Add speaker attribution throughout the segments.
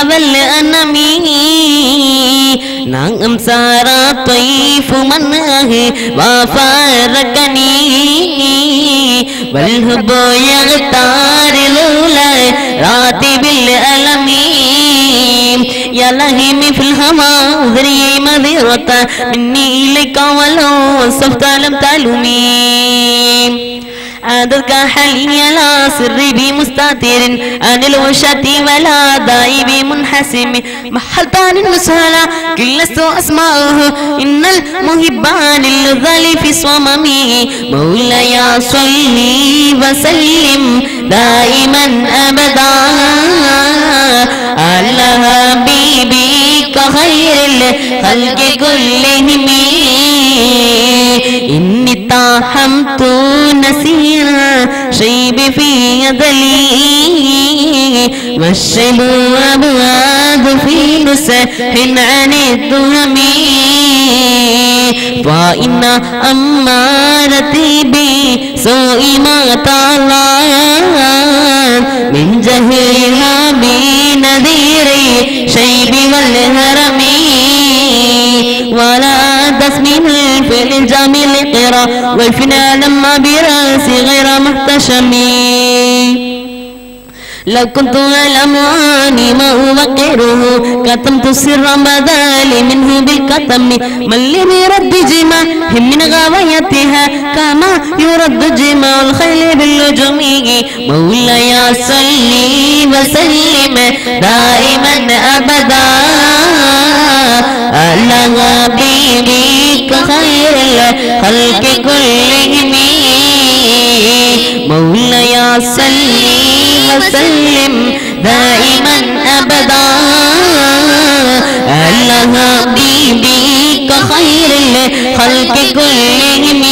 Speaker 1: والأنم نعم سار طيف من وفارقني والهب يغتار لولا راتب الألم يا لهيم في الهوى ذري مذرة مني إليك ولو وصفت لم تلومي عادتك حلي لا سر بمستتر عن الوشة ولا داعي بمنحسم محلتان المسهلة كل لست أسمعه إن المحبان للذل في صممي مولاي صلي وسلم دائما أبدا على حبيبك خير الخلق كلهم إني طاحمت نسيرا شيب في يدلي والشيب أبواب في نسح عن الدهم فإن أمارتي بسوء ما طالت من جهلها بنذيري شيب والهرم ولا تسمين الفعل الجميل قرا والفنا لما براسي غير محتشم لو كنت أعلم عني ما أوقره كتمت سرا بدالي منه بالكتم من لم يرد جماع من غوايتها كما يرد جماع الخيل باللجم مولاي صلي وسلم دائما أبدا على حبيبك خير الخلق كلهم مولاي صلي وسلم دائما ابدا على حبيبك خير الخلق كلهم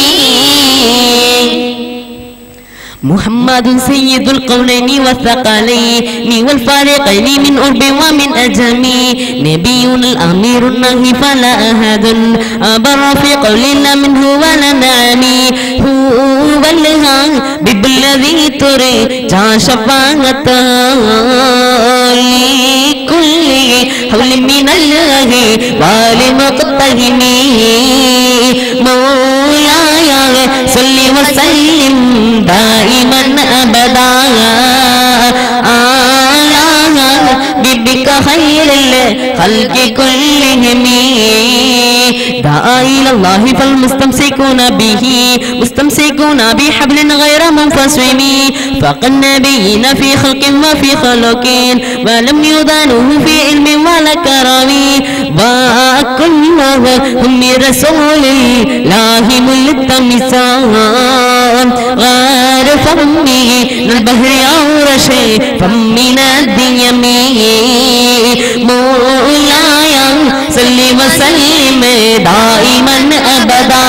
Speaker 1: محمد سيد القولين والثقلين والفارقين من أرب ومن أجم نبي الأمير النهي فلا أحد أبر في قول لا منه ولا نعمي هو الحبيب الذي ترجى شفاعته لكل حول من الله ولمقتهم مولاي صل وسلم دائما ابدا على بك خير الخلق كلهم دعا الى الله فالمستمسكون به مستمسكون بحبل غير منفصم فوق النبيين في خلق وفي خلق ولم يضانوه في علم ولا كرم وكلهم من رسول الله ملتمسان غير فمه للبهر أو رشي فمن الديم مولاي صل وسلم دائما أبدا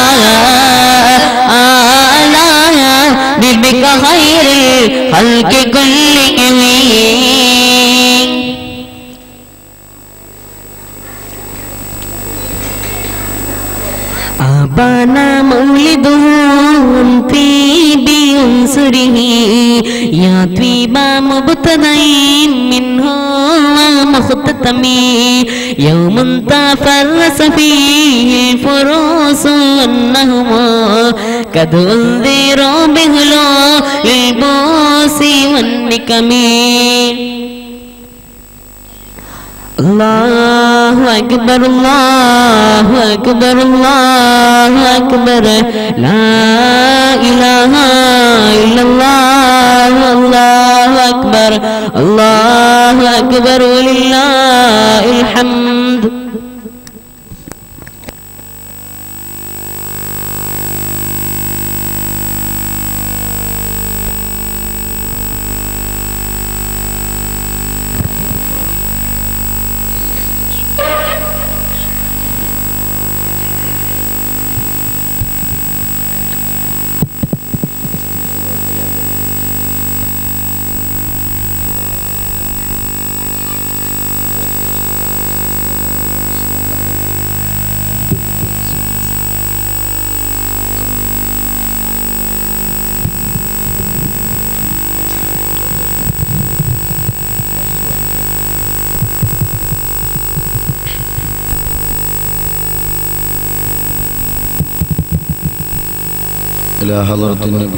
Speaker 1: على بك خير الخلق كلهم أبانا مولده طيب عنصره يا طيب مبتدئ منه ومختتم يوم تفرس فيه الفروس والنهوى قد انذروا بهلو البوس والنكم الله أكبر الله أكبر الله أكبر لا إله إلا الله الله أكبر الله أكبر ولله الحمد
Speaker 2: إلى حضرة النبي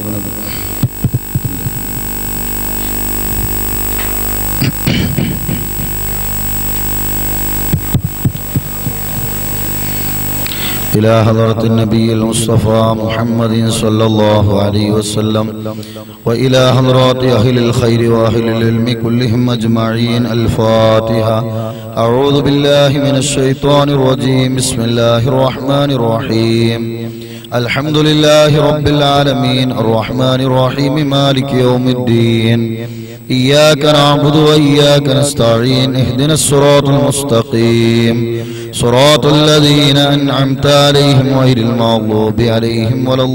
Speaker 2: إلى حضرة النبي المصطفى محمد صلى الله عليه وسلم وإلى حضرات أهل الخير وأهل العلم كلهم أجمعين الفاتحة أعوذ بالله من الشيطان الرجيم بسم الله الرحمن الرحيم الحمد لله رب العالمين الرحمن الرحيم مالك يوم الدين إياك نعبد وإياك نستعين اهدنا الصراط المستقيم صراط الذين أنعمت عليهم غير المغضوب عليهم ولا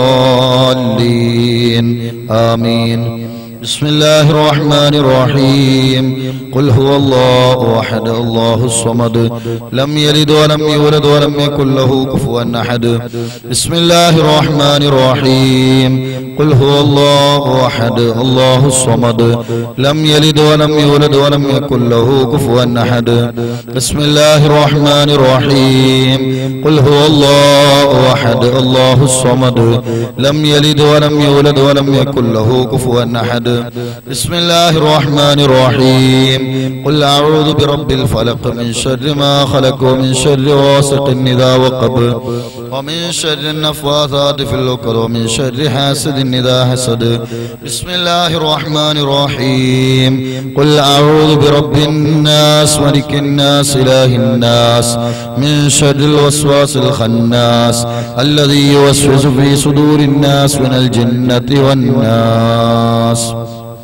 Speaker 2: الضالين آمين بسم الله الرحمن الرحيم قل هو الله أحد الله الصمد لم يلد ولم يولد ولم يكن له كفوا أحد بسم الله الرحمن الرحيم قل هو الله أحد الله الصمد لم يلد ولم يولد ولم يكن له كفوا أحد بسم الله الرحمن الرحيم قل هو الله أحد الله الصمد لم يلد ولم يولد ولم يكن له كفوا أحد بسم الله الرحمن الرحيم قل أعوذ برب الفلق من شر ما خلق ومن شر غاسق إذا وقب ومن شر النفاثات في العقد ومن شر حاسد إذا حسد بسم الله الرحمن الرحيم قل أعوذ برب الناس ملك الناس إله الناس من شر الوسواس الخناس الذي يوسوس في صدور الناس من الجنة والناس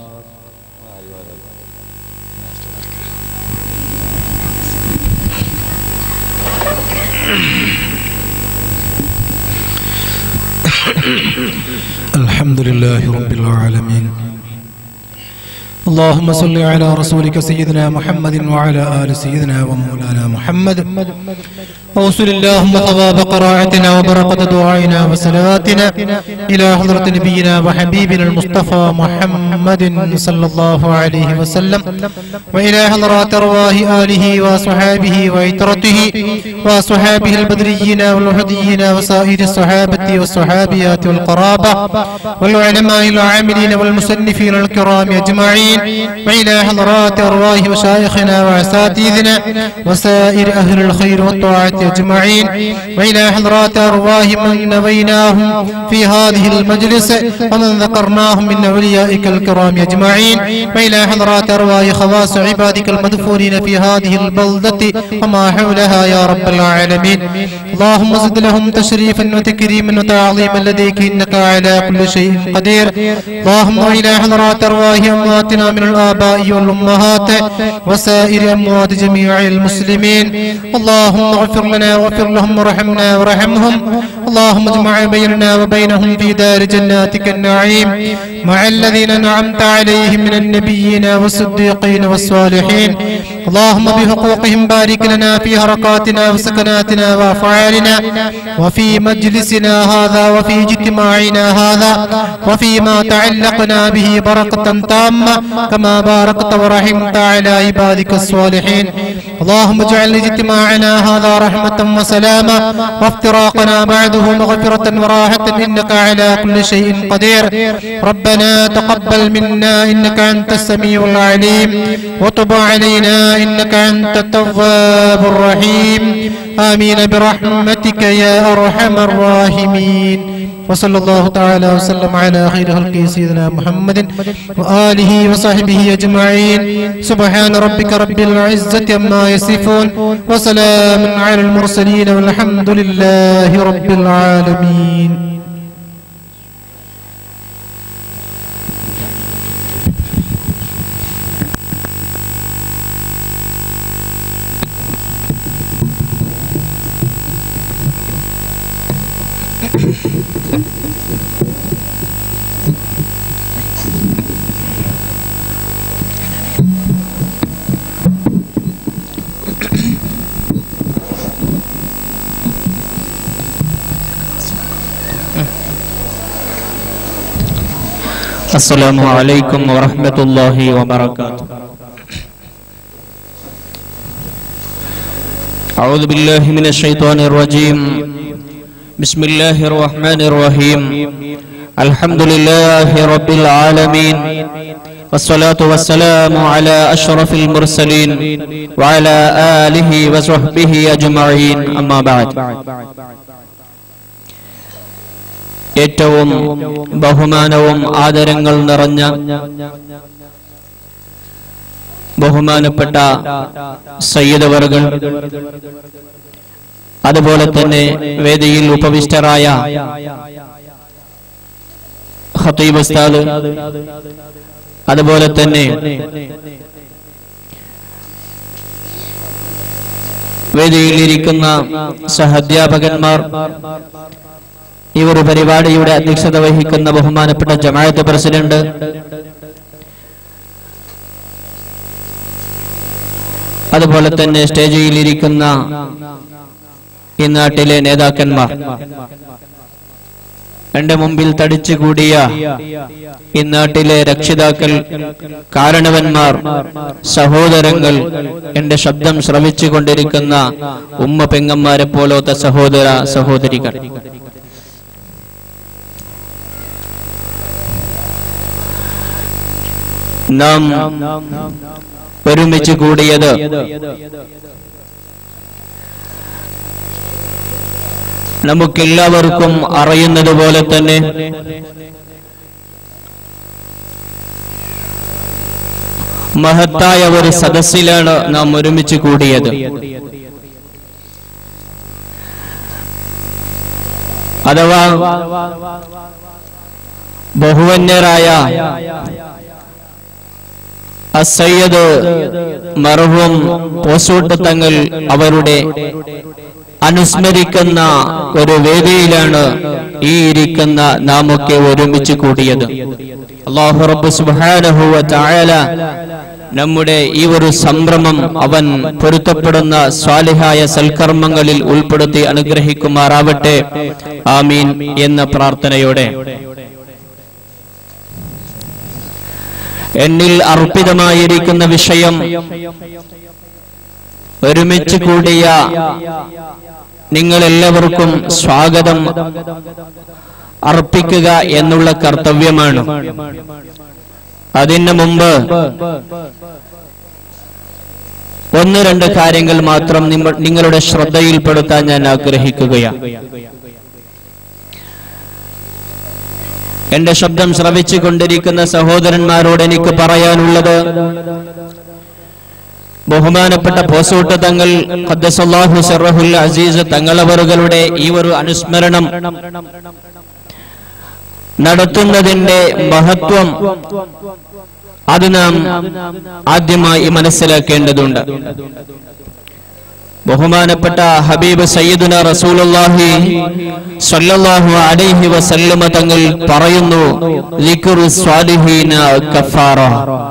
Speaker 3: الحمد لله رب العالمين اللهم صل على رسولك سيدنا محمد وعلى آل سيدنا ومولانا محمد وصل اللهم ثواب قراءتنا وبركة دعائنا وصلواتنا إلى حضرة نبينا وحبيبنا المصطفى محمد صلى الله عليه وسلم وإلى حضرات أرواح آله وصحابه وعترته وصحابه البدريين والوحديين وسائر الصحابة والصحابيات والقرابة والعلماء العاملين والمصنفين الكرام أجمعين وإلى حضرات أرواح مشايخنا وأساتذنا وسائر أهل الخير والطاعة أجمعين وإلى حضرات أرواح من نويناهم في هذه المجلس ومن ذكرناهم من أوليائك الكرام أجمعين وإلى حضرات أرواح خواص عبادك المدفونين في هذه البلدة وما حولها يا رب العالمين اللهم زد لهم تشريفا وتكريما وتعظيما لديك إنك على كل شيء قدير اللهم إلى حضرات أرواح أمواتنا من الآباء والأمهات وسائر أموات جميع المسلمين اللهم اغفر لنا واغفر لهم وارحمنا وارحمهم اللهم اجمع بيننا وبينهم في دار جناتك النعيم مع الذين أنعمت عليهم من النبيين والصديقين والصالحين اللهم بحقوقهم بارك لنا في حركاتنا وسكناتنا وأفعالنا وفي مجلسنا هذا وفي اجتماعنا هذا وفيما تعلقنا به بركة تامة كما باركت ورحمت على عبادك الصالحين اللهم اجعل اجتماعنا هذا رحمة وسلاما وافتراقنا بعده مغفرة وراحة إنك على كل شيء قدير ربنا تقبل منا إنك أنت السميع العليم وتب علينا إنك أنت التواب الرحيم آمين برحمتك يا أرحم الراحمين وصلى الله تعالى وسلم على خير خلقه سيدنا محمد وآله وصحبه أجمعين سبحان ربك رب العزة عما يصفون وسلام على المرسلين والحمد لله رب العالمين
Speaker 4: السلام عليكم ورحمة الله وبركاته أعوذ بالله من الشيطان الرجيم بسم الله الرحمن الرحيم الحمد لله رب العالمين والصلاة والسلام على أشرف المرسلين وعلى آله وصحبه أجمعين أما بعد ഏറ്റവും ബഹുമാനവും ആദരങ്ങൾ നിറഞ്ഞ ബഹുമാനപ്പെട്ട സയ്യിദവർകൾ അതുപോലെ തന്നെ വേദിയിൽ ഉപവിഷ്ടരായ ഖത്തീബ് ഉസ്താദ് അതുപോലെ തന്നെ വേദിയിൽ ഇരിക്കുന്ന സഹധ്യാപകന്മാർ ഈ ഒരു പരിപാടിയുടെ അധ്യക്ഷത വഹിക്കുന്ന ബഹുമാനപ്പെട്ട ജമാഅത്ത് പ്രസിഡന്റ് അതുപോലെ തന്നെ സ്റ്റേജിൽ ഇരിക്കുന്ന ഈ നാട്ടിലെ നേതാക്കന്മാർ എന്റെ മുമ്പിൽ തടിച്ചുകൂടിയ ഈ നാട്ടിലെ രക്ഷിതാക്കൾ കാരണവന്മാർ സഹോദരങ്ങൾ എന്റെ ശബ്ദം ശ്രവിച്ചു കൊണ്ടിരിക്കുന്ന ഉമ്മ പെങ്ങന്മാരെ പോലത്തെ സഹോദര സഹോദരികൾ നാം ഒരുമിച്ച് കൂടിയത് നമുക്കെല്ലാവർക്കും അറിയുന്നത് പോലെ തന്നെ മഹത്തായ ഒരു സദസ്സിലാണ് നാം ഒരുമിച്ച് കൂടിയത് അഥവാ ബഹുവന്യരായ അസയ്യദ് മർഹൂം പോസൂട്ട് തങ്ങൾ അവരുടെ അനുസ്മരിക്കുന്ന ഒരു വേദിയിലാണ് ഈ ഇരിക്കുന്ന നാമൊക്കെ ഒരുമിച്ച് കൂടിയത് അള്ളാഹു റബ്ബ് സുബ്ഹാനഹു വ തആല നമ്മുടെ ഈ ഒരു സംഭ്രമം അവൻ പൊരുത്തപ്പെടുന്ന സ്വാലിഹായ സൽക്കർമ്മങ്ങളിൽ ഉൾപ്പെടുത്തി അനുഗ്രഹിക്കുമാറാവട്ടെ ആമീൻ എന്ന പ്രാർത്ഥനയോടെ എന്നിൽ അർപ്പിതമായിരിക്കുന്ന വിഷയം ഒരുമിച്ച് കൂടിയ നിങ്ങൾ എല്ലാവർക്കും സ്വാഗതം അർപ്പിക്കുക എന്നുള്ള കർത്തവ്യമാണ് അതിന് മുമ്പ് ഒന്ന് രണ്ട് കാര്യങ്ങൾ മാത്രം നിങ്ങ- നിങ്ങളുടെ ശ്രദ്ധയിൽപ്പെടുത്താൻ ഞാൻ ആഗ്രഹിക്കുകയാണ് എന്റെ ശബ്ദം ശ്രവിച്ചു കൊണ്ടിരിക്കുന്ന സഹോദരന്മാരോട് എനിക്ക് പറയാനുള്ളത് ബഹുമാനപ്പെട്ട പോസൂട്ട് തങ്ങൾ ഖദ്ദസല്ലാഹു സിറഹുൽ അസീസ് തങ്ങളവറുകളുടെ ഈ ഒരു അനുസ്മരണം നടത്തുന്നതിന്റെ മഹത്വം അത് നാം ആദ്യമായി മനസ്സിലാക്കേണ്ടതുണ്ട് ബഹുമാനപ്പെട്ട ഹബീബ് സയ്യിദുന റസൂലുള്ളാഹി സ്വല്ലല്ലാഹു അലൈഹി വസല്ലമ തങ്ങൾ പറയുന്നു ലിക്റു സ്വാലിഹീന കഫാറ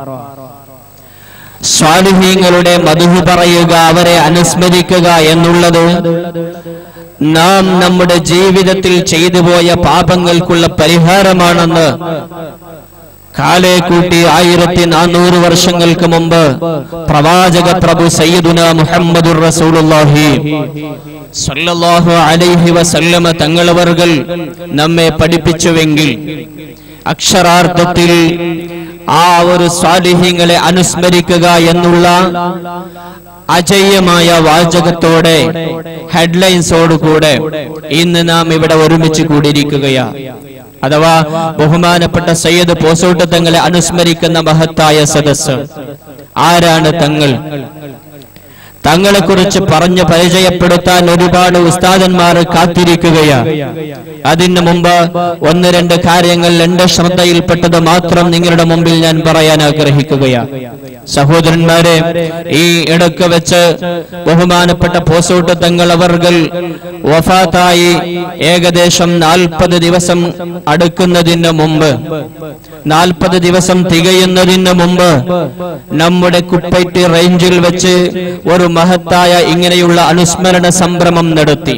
Speaker 4: സ്വാലിഹീങ്ങളുടെ മധു പറയുക അവരെ അനുസ്മരിക്കുക എന്നുള്ളത് നാം നമ്മുടെ ജീവിതത്തിൽ ചെയ്തു പോയ പാപങ്ങൾക്കുള്ള പരിഹാരമാണെന്ന് കാലെ കൂട്ടി ആയിരത്തി നാനൂറ് വർഷങ്ങൾക്ക് മുമ്പ് പ്രവാചക പ്രഭു സയ്യിദുന മുഹമ്മദുർ റസൂലുള്ളാഹി സല്ലല്ലാഹു അലൈഹി വസല്ലമ തങ്ങളവർകൾ നമ്മെ പഠിപ്പിച്ചുവെങ്കിൽ അക്ഷരാർത്ഥത്തിൽ ആ ഒരു സ്വാലിഹ്യങ്ങളെ അനുസ്മരിക്കുക എന്നുള്ള അജയ്യമായ വാചകത്തോടെ ഹെഡ്ലൈൻസോടുകൂടെ ഇന്ന് നാം ഇവിടെ ഒരുമിച്ച് കൂടിയിരിക്കുകയാണ് അഥവാ ബഹുമാനപ്പെട്ട സയ്യദ് പോസോട്ട് തങ്ങളെ അനുസ്മരിക്കുന്ന മഹത്തായ സദസ് ആരാണ് തങ്ങൾ തങ്ങളെ കുറിച്ച് പറഞ്ഞ് പരിചയപ്പെടുത്താൻ ഒരുപാട് ഉസ്താദന്മാർ കാത്തിരിക്കുകയാണ് അതിന് മുമ്പ് ഒന്ന് രണ്ട് കാര്യങ്ങൾ എന്റെ ശ്രദ്ധയിൽപ്പെട്ടത് മാത്രം നിങ്ങളുടെ മുമ്പിൽ ഞാൻ പറയാൻ ആഗ്രഹിക്കുകയാണ് സഹോദരന്മാരെ ഈ ഇടക്ക് വെച്ച് ബഹുമാനപ്പെട്ട പോസോട്ട് തങ്ങൾ അവർകൾ വഫാത്തായി ഏകദേശം നാൽപ്പത് ദിവസം അടുക്കുന്നതിന് മുമ്പ് നാൽപ്പത് ദിവസം തികയുന്നതിന് മുമ്പ് നമ്മുടെ കുപ്പൈറ്റ് റേഞ്ചിൽ വെച്ച് ഒരു മഹത്തായ ഇങ്ങനെയുള്ള അനുസ്മരണ സംഭ്രമം നടത്തി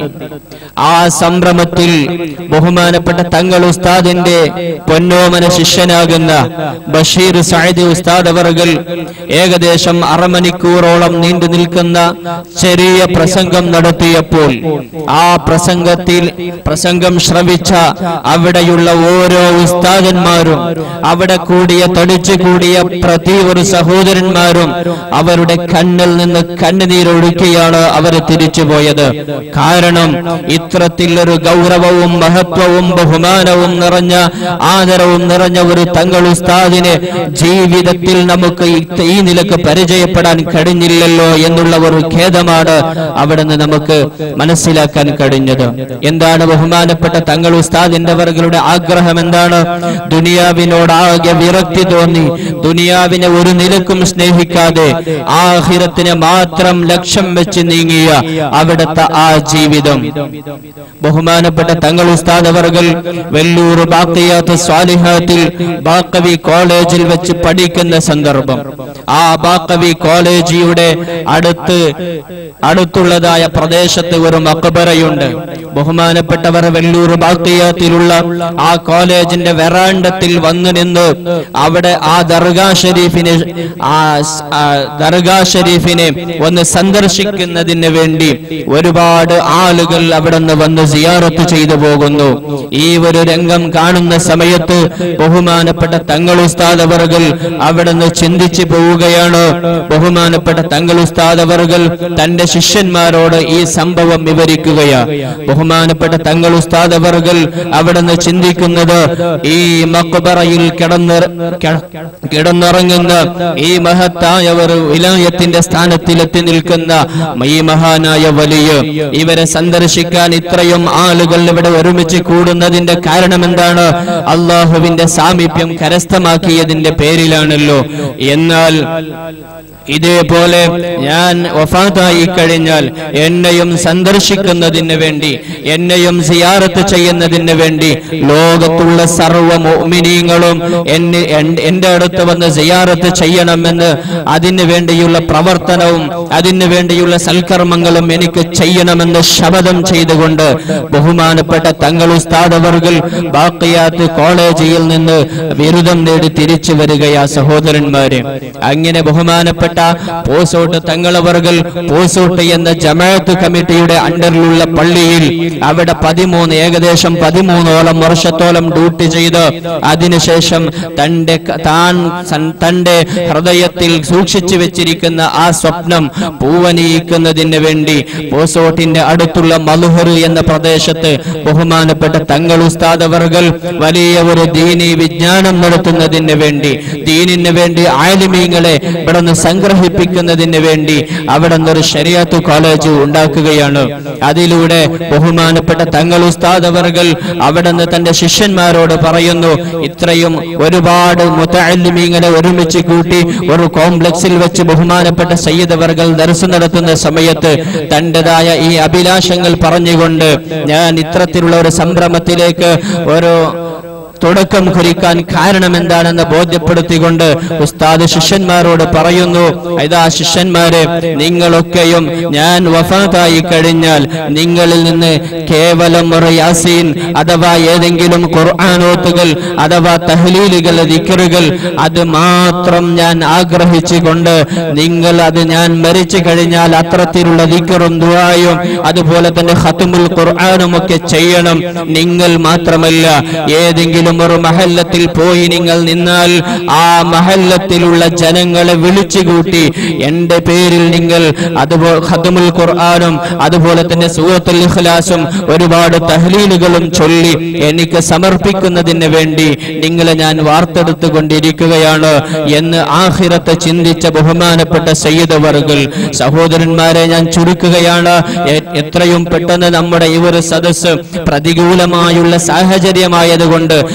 Speaker 4: ആ സംഭ്രമത്തിൽ ബഹുമാനപ്പെട്ട തങ്ങൾ ഉസ്താദിന്റെ പൊന്നോമന ശിഷ്യനാകുന്ന ബഷീർ സൈദ് ഉസ്താദ് അവർകൾ ഏകദേശം അരമണിക്കൂറോളം നീണ്ടു നിൽക്കുന്ന ചെറിയ പ്രസംഗം നടത്തിയപ്പോൾ ആ പ്രസംഗത്തിൽ പ്രസംഗം ശ്രവിച്ച അവിടെയുള്ള ഓരോ ഉസ്താദന്മാരും അവിടെ കൂടിയ തടിച്ചു കൂടിയ പ്രതി ഒരു സഹോദരന്മാരും അവരുടെ കണ്ണിൽ നിന്ന് കണ്ണുനീരൊഴുക്കിയാണ് അവർ തിരിച്ചുപോയത് കാരണം ഇത്തരത്തിൽ ഒരു ഗൗരവവും മഹത്വവും ബഹുമാനവും നിറഞ്ഞ ആദരവും നിറഞ്ഞ ഒരു തങ്ങൾ ഉസ്താദിനെ ജീവിതത്തിൽ നമുക്ക് ഈ- ഈ നിലക്ക് പരിചയപ്പെടാൻ കഴിഞ്ഞില്ലല്ലോ എന്നുള്ള ഒരു ഖേദമാണ് അവിടെ നിന്ന് നമുക്ക് മനസ്സിലാക്കാൻ കഴിഞ്ഞത് എന്താണ് ബഹുമാനപ്പെട്ട തങ്ങൾ ഉസ്താദിന്റെ വർഗളുടെ ആഗ്രഹം എന്താണ് ദുനിയാവിനോടാകെ വിരക്തി തോന്നി ദുനിയാവിനെ ഒരു നിലക്കും സ്നേഹിക്കാതെ ആഹിറത്തിനെ മാത്രം ലക്ഷ്യം വെച്ച് നീങ്ങിയ അവിടുത്തെ ആ ജീവിതം ബഹുമാനപ്പെട്ട തങ്ങൾ ഉസ്താദ് അവർകൾ വെല്ലൂർ ബാക്കിയാത്ത സ്വാലിഹാത്തിൽ ബാക്കവി കോളേജിൽ വെച്ച് പഠിക്കുന്ന സന്ദർഭം ആ ബാക്കവി കോളേജിയുടെ അടുത്ത് അടുത്തുള്ളതായ പ്രദേശത്ത് ഒരു മക്ബറയുണ്ട് ബഹുമാനപ്പെട്ടവർ വെല്ലൂർ ബാക്കിയാത്തിലുള്ള ആ കോളേജിന്റെ വെറാണ്ടത്തിൽ വന്നു നിന്ന് അവിടെ ആ ദർഗാ ഷരീഫിനെ ആ സ്- ആ ദർഗാ ഷരീഫിനെ ഒന്ന് സന്ദർശിക്കുന്നതിന് വേണ്ടി ഒരുപാട് ആളുകൾ അവിടെ നിന്ന് വന്ന് സിയാറത്ത് ചെയ്തു പോകുന്നു ഈ ഒരു രംഗം കാണുന്ന സമയത്ത് ബഹുമാനപ്പെട്ട തങ്ങൾ ഉസ്താദ് അവർകൾ അവിടെ നിന്ന് ചിന്തിച്ചു പോവുകയാണ് ബഹുമാനപ്പെട്ട തങ്ങൾ ഉസ്താദ് അവർകൾ തന്റെ ശിഷ്യന്മാരോട് ഈ സംഭവം വിവരിക്കുകയാ ബഹുമാനപ്പെട്ട തങ്ങൾ ഉസ്താദ് അവർകൾ അവിടെ നിന്ന് ചിന്തിക്കുന്നത് ഈ മക്ബറയിൽ കിടന്ന് കിടന്നുറങ്ങുന്ന ഈ മഹത്തായ ഒരു വിലായത്തിന്റെ സ്ഥാനത്തിലെത്തി നിൽക്കുന്ന ഈ മഹാനായ വലിയ ഇവരെ സന്ദർശിക്കാൻ ഇത്രയും ആളുകൾ ഇവിടെ ഒരുമിച്ച് കൂടുന്നതിന്റെ കാരണം എന്താണ് അള്ളാഹുവിന്റെ സാമീപ്യം കരസ്ഥമാക്കിയതിന്റെ പേരിലാണല്ലോ എന്നാൽ ഇതേപോലെ ഞാൻ വഫാത്തായി കഴിഞ്ഞാൽ എന്നെയും സന്ദർശിക്കുന്നതിന് വേണ്ടി എന്നെയും സിയാറത്ത് ചെയ്യുന്നതിന് വേണ്ടി ലോകത്തുള്ള സർവ്വ മോമിനീങ്ങളും എന്നെ എൻ- എന്റെ അടുത്ത് വന്ന് സിയാറത്ത് ചെയ്യണമെന്ന് അതിനു വേണ്ടിയുള്ള പ്രവർത്തനവും അതിനു വേണ്ടിയുള്ള സൽക്കർമ്മങ്ങളും എനിക്ക് ചെയ്യണമെന്ന് ശപഥം ചെയ്തുകൊണ്ട് ബഹുമാനപ്പെട്ട തങ്ങൾ ഉസ്താദ് അവർകൾ ബാക്കിയാത്ത് കോളേജിൽ നിന്ന് ബിരുദം നേടി തിരിച്ചു വരികയാ സഹോദരന്മാരെ അങ്ങനെ ബഹുമാനപ്പെട്ട പോസോട്ട് തങ്ങളവർകൾ പോസോട്ട് എന്ന ജമാഅത്ത് കമ്മിറ്റിയുടെ അണ്ടറിലുള്ള പള്ളിയിൽ അവിടെ പതിമൂന്ന് ഏകദേശം പതിമൂന്നോളം വർഷത്തോളം ഡ്യൂട്ടി ചെയ്ത് അതിനുശേഷം തന്റെ ക- താൻ സൻ- തന്റെ ഹൃദയത്തിൽ സൂക്ഷിച്ചു വെച്ചിരിക്കുന്ന ആ സ്വപ്നം പൂവനിയിക്കുന്നതിന് വേണ്ടി പോസോട്ടിന്റെ അടുത്തുള്ള മലുഹർ എന്ന പ്രദേശത്ത് ബഹുമാനപ്പെട്ട തങ്ങൾ ഉസ്താദ് അവർകൾ വലിയ ഒരു ദീനി വിജ്ഞാനം നടത്തുന്നതിന് വേണ്ടി ദീനിന് വേണ്ടി ആലിമീങ്ങളെ ഇവിടെ നിന്ന് സംഗ്രഹിപ്പിക്കുന്നതിന് വേണ്ടി അവിടെ നിന്നൊരു ശരിയാത്ത് കോളേജ് ഉണ്ടാക്കുകയാണ് അതിലൂടെ ബഹുമാനപ്പെട്ട തങ്ങൾ ഉസ്താദ് അവർകൾ അവിടെ നിന്ന് തന്റെ ശിഷ്യന്മാരോട് പറയുന്നു ഇത്രയും ഒരുപാട് മുത്തല്ലിമീങ്ങളെ ഒരുമിച്ച് കൂട്ടി ഒരു കോംപ്ലക്സിൽ വെച്ച് ബഹുമാനപ്പെട്ട സയ്യിദ് അവർകൾ ദർശനം നടത്തുന്ന സമയത്ത് തന്റേതായ ഈ അഭിലാഷങ്ങൾ പറഞ്ഞുകൊണ്ട് ഞാൻ ഇത്തരത്തിലുള്ള ഒരു സംരംഭത്തിലേക്ക് ഒരു തുടക്കം കുറിക്കാൻ കാരണം എന്താണെന്ന് ബോധ്യപ്പെടുത്തിക്കൊണ്ട് ഉസ്താദ് ശിഷ്യന്മാരോട് പറയുന്നു ഇതാ ശിഷ്യന്മാരെ നിങ്ങളൊക്കെയും ഞാൻ വഫാത്തായി കഴിഞ്ഞാൽ നിങ്ങളിൽ നിന്ന് കേവലം ഒരു യാസീൻ അഥവാ ഏതെങ്കിലും ഖുർആാനോത്തുകൾ അഥവാ തഹ്ലീലുകൾ ദിക്കറുകൾ അത് മാത്രം ഞാൻ ആഗ്രഹിച്ചുകൊണ്ട് നിങ്ങൾ അത് ഞാൻ മരിച്ചു കഴിഞ്ഞാൽ അത്തരത്തിലുള്ള ദിക്കറും ദുആയും അതുപോലെ തന്നെ ഖത്തുമുൽ ഖുർആാനും ഒക്കെ ചെയ്യണം നിങ്ങൾ മാത്രമല്ല ഏതെങ്കിലും ഒരു മഹല്ലത്തിൽ പോയി നിങ്ങൾ നിന്നാൽ ആ മഹല്ലത്തിലുള്ള ജനങ്ങളെ വിളിച്ചുകൂട്ടി എന്റെ പേരിൽ നിങ്ങൾ അതുപോലെ ഖത്തുമുൽ ഖുർആാനും അതുപോലെ തന്നെ സൂറത്തുൽ ഇഖ്ലാസും ഒരുപാട് തഹ്ലീലുകളും ചൊല്ലി എനിക്ക് സമർപ്പിക്കുന്നതിന് വേണ്ടി നിങ്ങളെ ഞാൻ വാർത്തെടുത്തു കൊണ്ടിരിക്കുകയാണ് എന്ന് ആഹിറത്തെ ചിന്തിച്ച ബഹുമാനപ്പെട്ട സയ്യിദ് വർഗൽ സഹോദരന്മാരെ ഞാൻ ചുരുക്കുകയാണ് എ- എത്രയും പെട്ടെന്ന് നമ്മുടെ ഈ ഒരു സദസ്സ് പ്രതികൂലമായുള്ള സാഹചര്യമായതുകൊണ്ട്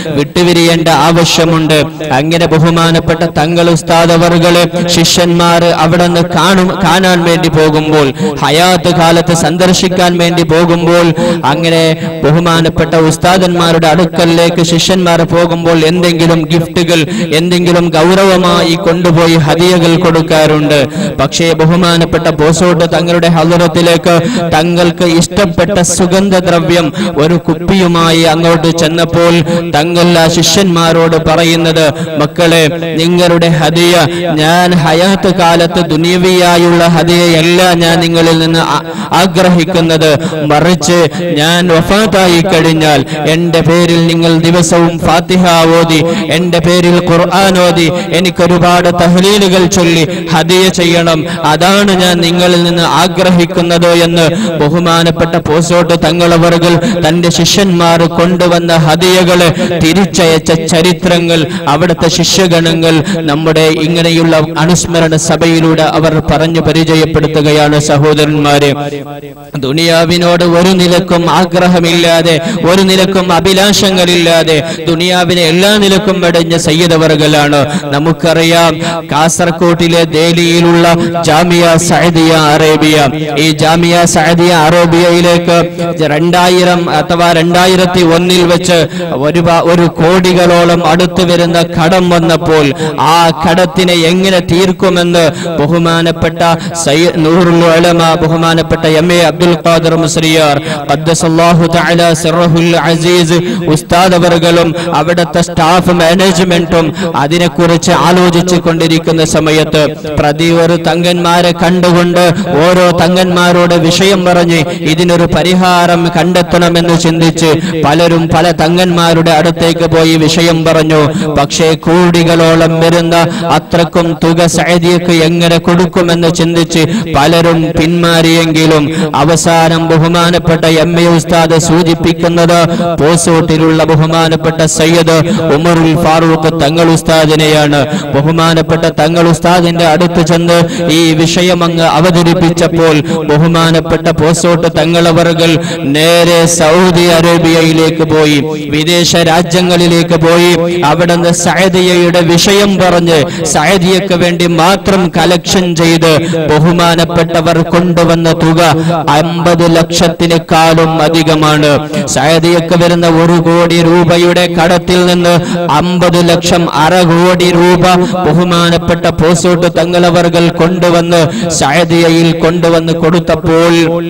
Speaker 4: വിട്ടുപിരിയേണ്ട ആവശ്യമുണ്ട് അങ്ങനെ ബഹുമാനപ്പെട്ട തങ്ങൾ ഉസ്താദ് അവർകള് ശിഷ്യന്മാര് അവിടെ നിന്ന് കാണും കാണാൻ വേണ്ടി പോകുമ്പോൾ ഹയാത്ത് കാലത്ത് സന്ദർശിക്കാൻ വേണ്ടി പോകുമ്പോൾ അങ്ങനെ ബഹുമാനപ്പെട്ട ഉസ്താദന്മാരുടെ അടുക്കലേക്ക് ശിഷ്യന്മാർ പോകുമ്പോൾ എന്തെങ്കിലും ഗിഫ്റ്റുകൾ എന്തെങ്കിലും ഗൗരവമായി കൊണ്ടുപോയി ഹദിയകൾ കൊടുക്കാറുണ്ട് പക്ഷേ ബഹുമാനപ്പെട്ട ബോസോട്ട് തങ്ങളുടെ ഹലറത്തിലേക്ക് തങ്ങൾക്ക് ഇഷ്ടപ്പെട്ട സുഗന്ധദ്രവ്യം ഒരു കുപ്പിയുമായി അങ്ങോട്ട് ചെന്നപ്പോൾ തങ്ങൾ ആ ശിഷ്യന്മാരോട് പറയുന്നത് മക്കളെ നിങ്ങളുടെ ഹദിയ ഞാൻ ഹയാത്ത് കാലത്ത് ദുനിയവിയായുള്ള ഹദിയയല്ല ഞാൻ നിങ്ങളിൽ നിന്ന് ആ- ആഗ്രഹിക്കുന്നത് മറിച്ച് ഞാൻ വഫാത്തായി കഴിഞ്ഞാൽ എന്റെ പേരിൽ നിങ്ങൾ ദിവസവും ഫാത്തിഹ ഓതി എന്റെ പേരിൽ ഖുർആൻ ഓതി എനിക്ക് ഒരുപാട് തഹ്ലീലുകൾ ചൊല്ലി ഹദിയ ചെയ്യണം അതാണ് ഞാൻ നിങ്ങളിൽ നിന്ന് ആഗ്രഹിക്കുന്നത് എന്ന് ബഹുമാനപ്പെട്ട പോസോട്ട് തങ്ങളവറുകൾ തന്റെ ശിഷ്യന്മാർ കൊണ്ടുവന്ന ഹദിയകള് തിരിച്ചയച്ച ചരിത്രങ്ങൾ അവിടുത്തെ ശിഷ്യഗണങ്ങൾ നമ്മുടെ ഇങ്ങനെയുള്ള അനുസ്മരണ സഭയിലൂടെ അവർ പറഞ്ഞു പരിചയപ്പെടുത്തുകയാണ് സഹോദരന്മാരെ ദുനിയാവിനോട് ഒരു നിലക്കും ആഗ്രഹമില്ലാതെ ഒരു നിലക്കും അഭിലാഷങ്ങളില്ലാതെ ദുനിയാവിനെ എല്ലാ നിലക്കും വെടഞ്ഞ സയ്യിദവറുകളാണ് നമുക്കറിയാം കാസർകോട്ടിലെ ദേലിയിലുള്ള ജാമിയ സഅദിയ അറേബ്യ ഈ ജാമിയ സഅദിയ അറേബ്യയിലേക്ക് രണ്ടായിരം അഥവാ രണ്ടായിരത്തി ഒന്നിൽ വെച്ച് ഒരു പ- ഒരു കോടികളോളം അടുത്തു വരുന്ന കടം വന്നപ്പോൾ ആ കടത്തിനെ എങ്ങനെ തീർക്കുമെന്ന് ബഹുമാനപ്പെട്ട സയ്യ- നൂറുൽ ഉലമ ബഹുമാനപ്പെട്ട എം എ അബ്ദുൽ ഖാദർ മുസ്ലിയാർ ഖദ്ദസല്ലാഹു തആല സിർറഹുൽ അസീസ് ഉസ്താദ് അവറുകളും അവിടുത്തെ സ്റ്റാഫ് മാനേജ്മെന്റും അതിനെക്കുറിച്ച് ആലോചിച്ചു കൊണ്ടിരിക്കുന്ന സമയത്ത് പ്രതി ഒരു തങ്ങന്മാരെ കണ്ടുകൊണ്ട് ഓരോ തങ്ങന്മാരോട് വിഷയം പറഞ്ഞ് ഇതിനൊരു പരിഹാരം കണ്ടെത്തണമെന്ന് ചിന്തിച്ച് പലരും പല തങ്ങന്മാരുടെ അടുത്തേക്ക് പോയി വിഷയം പറഞ്ഞു പക്ഷേ കോടികളോളം വരുന്ന അത്രക്കും തുക സൈദിയക്ക് എങ്ങനെ കൊടുക്കുമെന്ന് ചിന്തിച്ച് പലരും പിന്മാറിയെങ്കിലും അവസാനം ബഹുമാനപ്പെട്ട എം എ ഉസ്താദ് സൂചിപ്പിക്കുന്നത് പോസോട്ടിലുള്ള ബഹുമാനപ്പെട്ട സയ്യദ് ഉമറുൽ ഫാറൂഖ് തങ്ങൾ ഉസ്താദിനെയാണ് ബഹുമാനപ്പെട്ട തങ്ങൾ ഉസ്താദിന്റെ അടുത്ത് ചെന്ന് ഈ വിഷയം അങ്ങ് അവതരിപ്പിച്ചപ്പോൾ ബഹുമാനപ്പെട്ട പോസോട്ട് തങ്ങളവറുകൾ നേരെ സൗദി അറേബ്യയിലേക്ക് പോയി വിദേശ രാജ്യങ്ങളിലേക്ക് പോയി അവിടുന്ന് സഅദിയയുടെ വിഷയം പറഞ്ഞ് സഅദിയക്ക് വേണ്ടി മാത്രം കലക്ഷൻ ചെയ്ത് ബഹുമാനപ്പെട്ടവർ കൊണ്ടുവന്ന തുക അമ്പത് ലക്ഷത്തിനേക്കാളും അധികമാണ് സഅദിയക്ക് വരുന്ന ഒരു കോടി രൂപയുടെ കടത്തിൽ നിന്ന് അമ്പത് ലക്ഷം അര കോടി രൂപ ബഹുമാനപ്പെട്ട പോസോട്ട് തങ്ങളവർകൾ കൊണ്ടുവന്ന് സഅദിയയിൽ കൊണ്ടുവന്ന് കൊടുത്തപ്പോൾ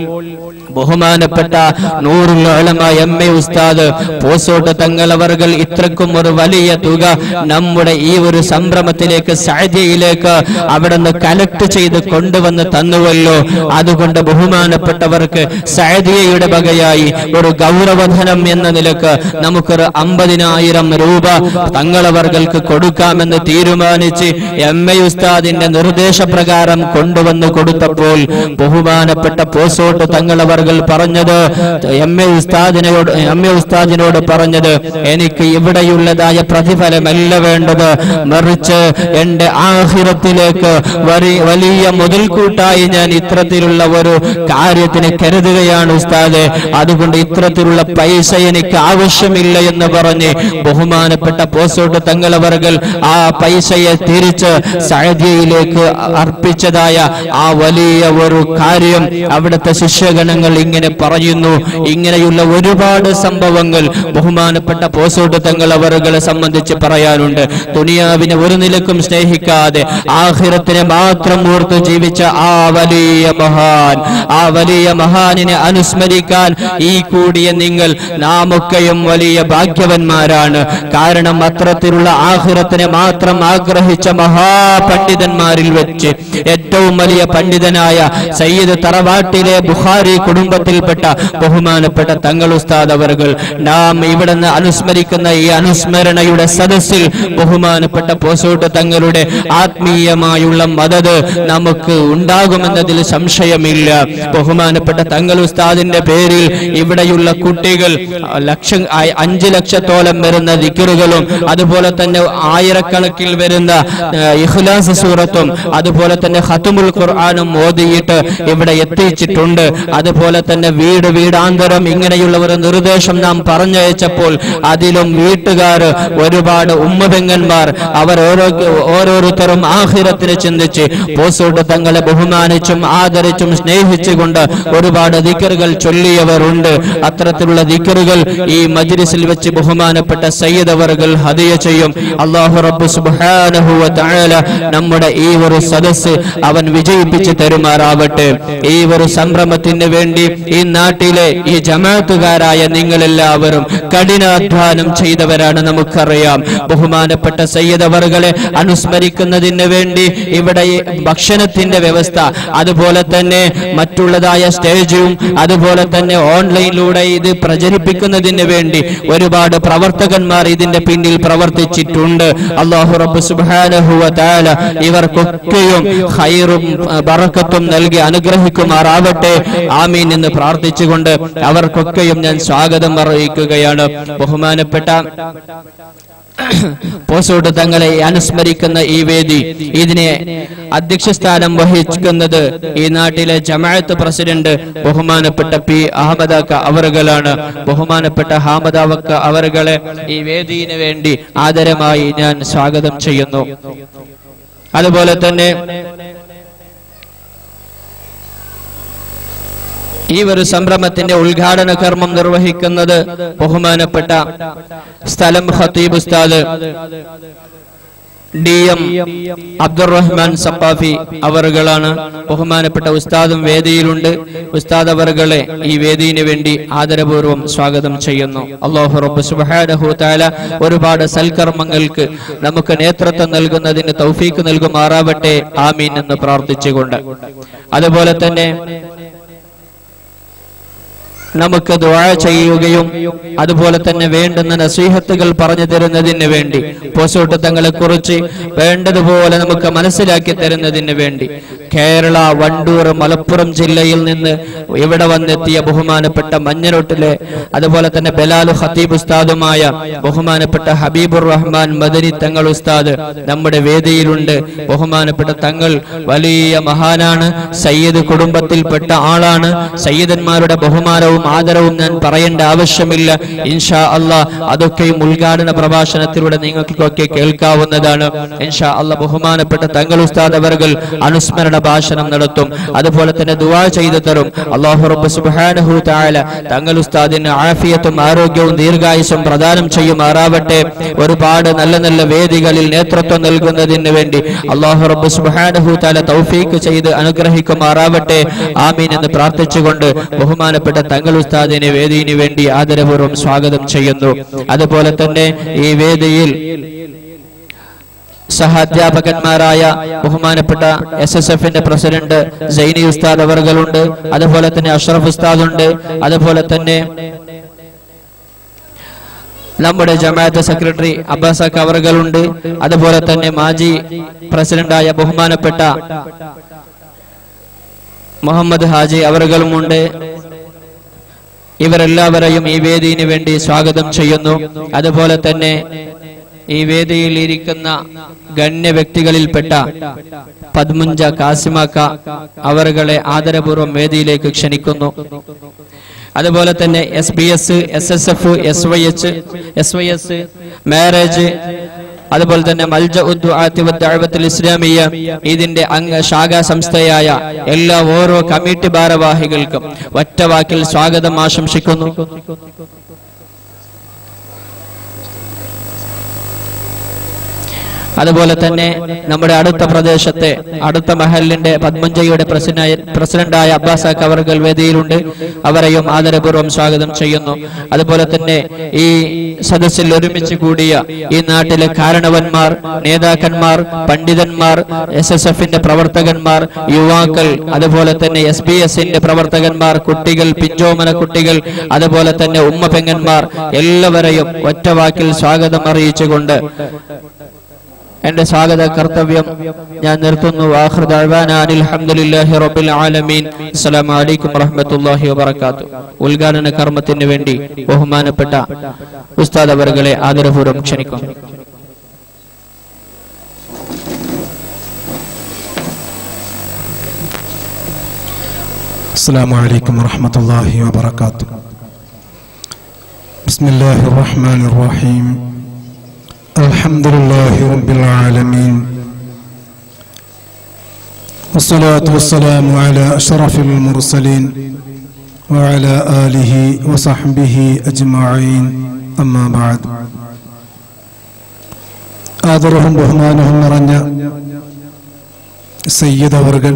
Speaker 4: ബഹുമാനപ്പെട്ട നൂറുൽ ഉലമ എം എ ഉസ്താദ് പോസോട്ട് തങ്ങളവർകൾ ഇത്രക്കും ഒരു വലിയ തുക നമ്മുടെ ഈ ഒരു സംരംഭത്തിലേക്ക് സാധ്യയിലേക്ക് അവിടെ നിന്ന് കലക്ട് ചെയ്ത് കൊണ്ടുവന്ന് തന്നുവല്ലോ അതുകൊണ്ട് ബഹുമാനപ്പെട്ടവർക്ക് സാധ്യയുടെ വകയായി ഒരു ഗൗരവധനം എന്ന നിലക്ക് നമുക്കൊരു അമ്പതിനായിരം രൂപ തങ്ങളവർക്ക് കൊടുക്കാമെന്ന് തീരുമാനിച്ച് എം എ ഉസ്താദിന്റെ നിർദ്ദേശപ്രകാരം കൊണ്ടുവന്ന് കൊടുത്തപ്പോൾ ബഹുമാനപ്പെട്ട പോസോട്ട് തങ്ങളവർകൾ പറഞ്ഞത് എം എ ഉസ്താദിനോട് എം എ ഉസ്താദിനോട് പറഞ്ഞത് എനിക്ക് ഇവിടെയുള്ളതായ പ്രതിഫലമല്ല വേണ്ടത് മറിച്ച് എന്റെ ആഹിറത്തിലേക്ക് വരി- വലിയ മുതൽക്കൂട്ടായി ഞാൻ ഇത്തരത്തിലുള്ള ഒരു കാര്യത്തിന് കരുതുകയാണ് ഉസ്താദ് അതുകൊണ്ട് ഇത്തരത്തിലുള്ള പൈസ എനിക്ക് ആവശ്യമില്ല എന്ന് പറഞ്ഞ് ബഹുമാനപ്പെട്ട പോസോട്ട് തങ്ങളവർകൾ ആ പൈസയെ തിരിച്ച് സഅദിയയിലേക്ക് അർപ്പിച്ചതായ ആ വലിയ ഒരു കാര്യം അവിടുത്തെ ശിഷ്യഗണങ്ങൾ ഇങ്ങനെ പറയുന്നു ഇങ്ങനെയുള്ള ഒരുപാട് സംഭവങ്ങൾ ബഹുമാനപ്പെട്ട പോസോട്ട് തങ്ങൾ അവറുകളെ സംബന്ധിച്ച് പറയാനുണ്ട് ദുനിയാവിനെ ഒരു നിലക്കും സ്നേഹിക്കാതെ ആഹിറത്തിനെ മാത്രം ഓർത്ത് ജീവിച്ച ആ വലിയ മഹാൻ ആ വലിയ മഹാനിനെ അനുസ്മരിക്കാൻ ഈ കൂടിയ നിങ്ങൾ നാമൊക്കെയും വലിയ ഭാഗ്യവന്മാരാണ് കാരണം അത്തരത്തിലുള്ള ആഹിറത്തിനെ മാത്രം ആഗ്രഹിച്ച മഹാപണ്ഡിതന്മാരിൽ വെച്ച് ഏറ്റവും വലിയ പണ്ഡിതനായ സയ്യിദ് തറവാട്ടിലെ ബുഖാരി കുടുംബത്തിൽപ്പെട്ട ബഹുമാനപ്പെട്ട തങ്ങൾ ഉസ്താദ് അവർകൾ നാം ഇവിടുന്ന് അനുസ്മരിക്കുന്ന ഈ അനുസ്മരണയുടെ സദസ്സിൽ ബഹുമാനപ്പെട്ട പോസോട്ട് തങ്ങളുടെ ആത്മീയമായുള്ള മദത് നമുക്ക് ഉണ്ടാകുമെന്നതിൽ സംശയമില്ല ബഹുമാനപ്പെട്ട തങ്ങൾ ഉസ്താദിന്റെ പേരിൽ ഇവിടെയുള്ള കുട്ടികൾ ലക്ഷം ആ- അഞ്ച് ലക്ഷത്തോളം വരുന്ന ദിക്കറുകളും അതുപോലെ തന്നെ ആയിരക്കണക്കിൽ വരുന്ന ആ, ഇഖ്ലാസ് സൂറത്തും അതുപോലെ തന്നെ ഖത്തുമുൽ ഖുർആാനും ഓതിയിട്ട് ഇവിടെ എത്തിച്ചിട്ടുണ്ട് അതുപോലെ അതുപോലെ തന്നെ വീട് വീടാന്തരം ഇങ്ങനെയുള്ള ഒരു നിർദ്ദേശം നാം പറഞ്ഞയച്ചപ്പോൾ അതിലും വീട്ടുകാർ ഒരുപാട് ഉമ്മപെങ്ങന്മാർ അവർ ഓരോ ഓരോരുത്തരും ആഹിരത്തിന് ചിന്തിച്ച് പോസോട്ട് തങ്ങളെ ബഹുമാനിച്ചും ആദരിച്ചും സ്നേഹിച്ചുകൊണ്ട് ഒരുപാട് ദിക്കറുകൾ ചൊല്ലിയവരുണ്ട് അത്തരത്തിലുള്ള ദിക്കറുകൾ ഈ മജ്ലിസിൽ വെച്ച് ബഹുമാനപ്പെട്ട സയ്യിദ് അവർകൾ ഹദിയ ചെയ്യും അള്ളാഹു റബ്ബ് സുബ്ഹാനഹു വ തആല നമ്മുടെ ഈ ഒരു സദസ്സ് അവൻ വിജയിപ്പിച്ച് തരുമാറാവട്ടെ ഈ ഒരു സംരംഭത്തിന് വേണ്ടി ഈ നാട്ടിലെ ഈ ജമാഅത്തുകാരായ നിങ്ങളെല്ലാവരും കഠിനാധ്വാനം ചെയ്തവരാണ് നമുക്കറിയാം ബഹുമാനപ്പെട്ട സയ്യിദ് അവർകളെ അനുസ്മരിക്കുന്നതിന് വേണ്ടി ഇവിടെ ഈ ഭക്ഷണത്തിന്റെ വ്യവസ്ഥ അതുപോലെ തന്നെ മറ്റുള്ളതായ സ്റ്റേജും അതുപോലെ തന്നെ ഓൺലൈനിലൂടെ ഇത് പ്രചരിപ്പിക്കുന്നതിന് വേണ്ടി ഒരുപാട് പ്രവർത്തകന്മാർ ഇതിന്റെ പിന്നിൽ പ്രവർത്തിച്ചിട്ടുണ്ട് അള്ളാഹു റബ്ബ് സുബ്ഹാനഹു വ തആല ഇവർക്കൊക്കെയും ഖൈറും അഹ്, ബറക്കത്തും നൽകി അനുഗ്രഹിക്കുമാറാവട്ടെ ആമീൻ എന്ന് പ്രാർത്ഥിച്ചുകൊണ്ട് അവർക്കൊക്കെയും ഞാൻ സ്വാഗതം അറിയിക്കുകയാണ് ബഹുമാനപ്പെട്ട പോസോട്ട് തങ്ങളെ അനുസ്മരിക്കുന്ന ഈ വേദി ഇതിനെ അധ്യക്ഷ സ്ഥാനം വഹിക്കുന്നത് ഈ നാട്ടിലെ ജമാഅത്ത് പ്രസിഡന്റ് ബഹുമാനപ്പെട്ട പി അഹമ്മദാക്ക അവറുകളാണ് ബഹുമാനപ്പെട്ട ഹാമദാവക്ക അവറുകളെ ഈ വേദിയിന് വേണ്ടി ആദരമായി ഞാൻ സ്വാഗതം ചെയ്യുന്നു അതുപോലെ തന്നെ ഈ ഒരു സംരംഭത്തിന്റെ ഉദ്ഘാടന കർമ്മം നിർവഹിക്കുന്നത് ബഹുമാനപ്പെട്ട സ്ഥലം ഖത്തീബ് ഉസ്താദ് ഡി എം അബ്ദുറഹ്മാൻ സപ്പാഫി അവറുകളാണ് ബഹുമാനപ്പെട്ട ഉസ്താദും വേദിയിലുണ്ട് ഉസ്താദ് അവറുകളെ ഈ വേദിയിന് വേണ്ടി ആദരപൂർവ്വം സ്വാഗതം ചെയ്യുന്നു അള്ളാഹു റബ്ബ് സുബ്ഹാനഹു തആല ഒരുപാട് സൽക്കർമ്മങ്ങൾക്ക് നമുക്ക് നേതൃത്വം നൽകുന്നതിന് തൗഫീക്ക് നൽകുമാറാവട്ടെ ആമീൻ എന്ന് പ്രാർത്ഥിച്ചുകൊണ്ട് അതുപോലെ തന്നെ നമുക്ക് ദുആ ചെയ്യുകയും അതുപോലെ തന്നെ വേണ്ടുന്ന നസീഹത്തുകൾ പറഞ്ഞു തരുന്നതിന് വേണ്ടി പോസോട്ട് തങ്ങളെ കുറിച്ച് വേണ്ടതുപോലെ നമുക്ക് മനസ്സിലാക്കി തരുന്നതിന് വേണ്ടി കേരള വണ്ടൂർ മലപ്പുറം ജില്ലയിൽ നിന്ന് ഇവിടെ വന്നെത്തിയ ബഹുമാനപ്പെട്ട മഞ്ഞനോട്ടിലെ അതുപോലെ തന്നെ ബലാൽ ഖത്തീബ് ഉസ്താദുമായ ബഹുമാനപ്പെട്ട ഹബീബുർ റഹ്മാൻ മദനി തങ്ങൾ ഉസ്താദ് നമ്മുടെ വേദിയിലുണ്ട് ബഹുമാനപ്പെട്ട തങ്ങൾ വലിയ മഹാനാണ് സയ്യിദ് കുടുംബത്തിൽപ്പെട്ട ആളാണ് സയ്യിദന്മാരുടെ ബഹുമാനവും ആദരവും ഞാൻ പറയേണ്ട ആവശ്യമില്ല ഇൻഷാ അള്ളാ അതൊക്കെയും ഉദ്ഘാടന പ്രഭാഷണത്തിലൂടെ നിങ്ങൾക്കൊക്കെ കേൾക്കാവുന്നതാണ് ഇൻഷാ അള്ളാ ബഹുമാനപ്പെട്ട തങ്ങൾ ഉസ്താദ് അവർകൾ അനുസ്മരണ ഭാഷണം നടത്തും അതുപോലെ തന്നെ ദുആ ചെയ്തു തരും അള്ളാഹു റബ്ബ് സുബ്ഹാനഹു തആല തങ്ങൾ ഉസ്താദിന് ആഫിയത്തും ആരോഗ്യവും ദീർഘായുസും പ്രദാനം ചെയ്യുമാറാവട്ടെ ഒരുപാട് നല്ല നല്ല വേദികളിൽ നേതൃത്വം നൽകുന്നതിന് വേണ്ടി അള്ളാഹു റബ്ബ് സുബ്ഹാനഹു തആല തൗഫീക്ക് ചെയ്ത് അനുഗ്രഹിക്കുമാറാവട്ടെ ആമീൻ എന്ന് പ്രാർത്ഥിച്ചുകൊണ്ട് ബഹുമാനപ്പെട്ട തങ്ങൾ ഉസ്താദിനെ വേദിയിന് വേണ്ടി ആദരപൂർവ്വം സ്വാഗതം ചെയ്യുന്നു അതുപോലെ തന്നെ ഈ വേദിയിൽ സഹാധ്യാപകന്മാരായ ബഹുമാനപ്പെട്ട എസ് എസ് എഫിന്റെ പ്രസിഡന്റ് സൈനി ഉസ്താദ് അവർകളുണ്ട് അതുപോലെ തന്നെ അഷ്റഫ് ഉസ്താദ് ഉണ്ട് അതുപോലെ തന്നെ നമ്മുടെ ജമാഅത്ത് സെക്രട്ടറി അബ്ബാസ അവറുകളുണ്ട് അതുപോലെ തന്നെ മാജി പ്രസിഡന്റായ ബഹുമാനപ്പെട്ട മുഹമ്മദ് ഹാജി അവറുകളുമുണ്ട് ഇവരെല്ലാവരെയും ഈ വേദിയിന് വേണ്ടി സ്വാഗതം ചെയ്യുന്നു അതുപോലെ തന്നെ ഈ വേദിയിൽ ഇരിക്കുന്ന ഗണ്യ വ്യക്തികളിൽപ്പെട്ട പദ്മുഞ്ച കാസിമാക്ക അവറുകളെ ആദരപൂർവ്വം വേദിയിലേക്ക് ക്ഷണിക്കുന്നു അതുപോലെ തന്നെ S B S S S F S Y H S Y S marriage അതുപോലെ തന്നെ മൽജ ഉദ്ദുൽ ഇസ്ലാമിയ ഇതിന്റെ അംഗ ശാഖാ സംസ്ഥയായ എല്ലാ ഓരോ കമ്മിറ്റി ഭാരവാഹികൾക്കും ഒറ്റ വാക്കിൽ സ്വാഗതം ആശംസിക്കുന്നു അതുപോലെ തന്നെ നമ്മുടെ അടുത്ത പ്രദേശത്തെ അടുത്ത മഹലിന്റെ പത്മഞ്ചയുടെ പ്രസിഡന്റായ പ്രസിഡന്റായ അബ്ബാസ കവർഗൽ വേദിയിലുണ്ട് അവരെയും ആദരപൂർവ്വം സ്വാഗതം ചെയ്യുന്നു അതുപോലെ തന്നെ ഈ സദസ്സിൽ ഒരുമിച്ച് കൂടിയ ഈ നാട്ടിലെ കാരണവന്മാർ നേതാക്കന്മാർ പണ്ഡിതന്മാർ എസ് എസ് എഫിന്റെ പ്രവർത്തകന്മാർ യുവാക്കൾ അതുപോലെ തന്നെ എസ് ബി എസിന്റെ പ്രവർത്തകന്മാർ കുട്ടികൾ പിഞ്ചോമന കുട്ടികൾ അതുപോലെ തന്നെ ഉമ്മ പെങ്ങന്മാർ എല്ലാവരെയും ഒറ്റ വാക്കിൽ സ്വാഗതം അറിയിച്ചുകൊണ്ട് എന്റെ സ്വാഗത കർത്തവ്യം ഞാൻ നിർത്തുന്നു ആഖിർ ദഅ്വാന അനിൽ ഹംദുലില്ലാഹി റബ്ബിൽ ആലമീൻ അസ്സലാമു അലൈക്കും വറഹ്മത്തുള്ളാഹി വബറകാതുഹു ഉദ്ഘാടന കർമ്മത്തിന് വേണ്ടി ബഹുമാനപ്പെട്ട ഉസ്താദ് അവറുകളെ ആദരപൂർവ്വം ക്ഷണിക്കുന്നു
Speaker 3: السلام عليكم ورحمة الله وبركاته بسم الله الرحمن الرحيم الحمد لله رب العالمين والصلاة والسلام على أشرف المرسلين وعلى آله وصحبه أجمعين أما بعد ആദരവും ബഹുമാനവും നിറഞ്ഞ സയ്യിദ് അവർകൾ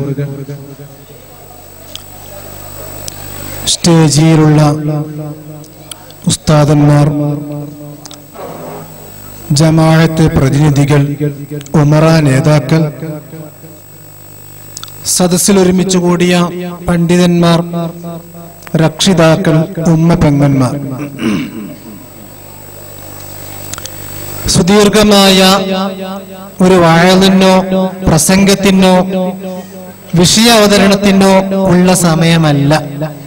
Speaker 3: സ്റ്റേജിലുള്ള ഉസ്താദന്മാർ ജമാഅത്തെ പ്രതിനിധികൾ ഉമറ നേതാക്കൾ സദസ്സിൽ ഒരുമിച്ച് കൂടിയ പണ്ഡിതന്മാർ രക്ഷിതാക്കൾ ഉമ്മ പെങ്ങന്മാർ സുദീർഘമായ ഒരു വാഴലിനോ പ്രസംഗത്തിനോ വിഷയ അവതരണത്തിനോ ഉള്ള സമയമല്ല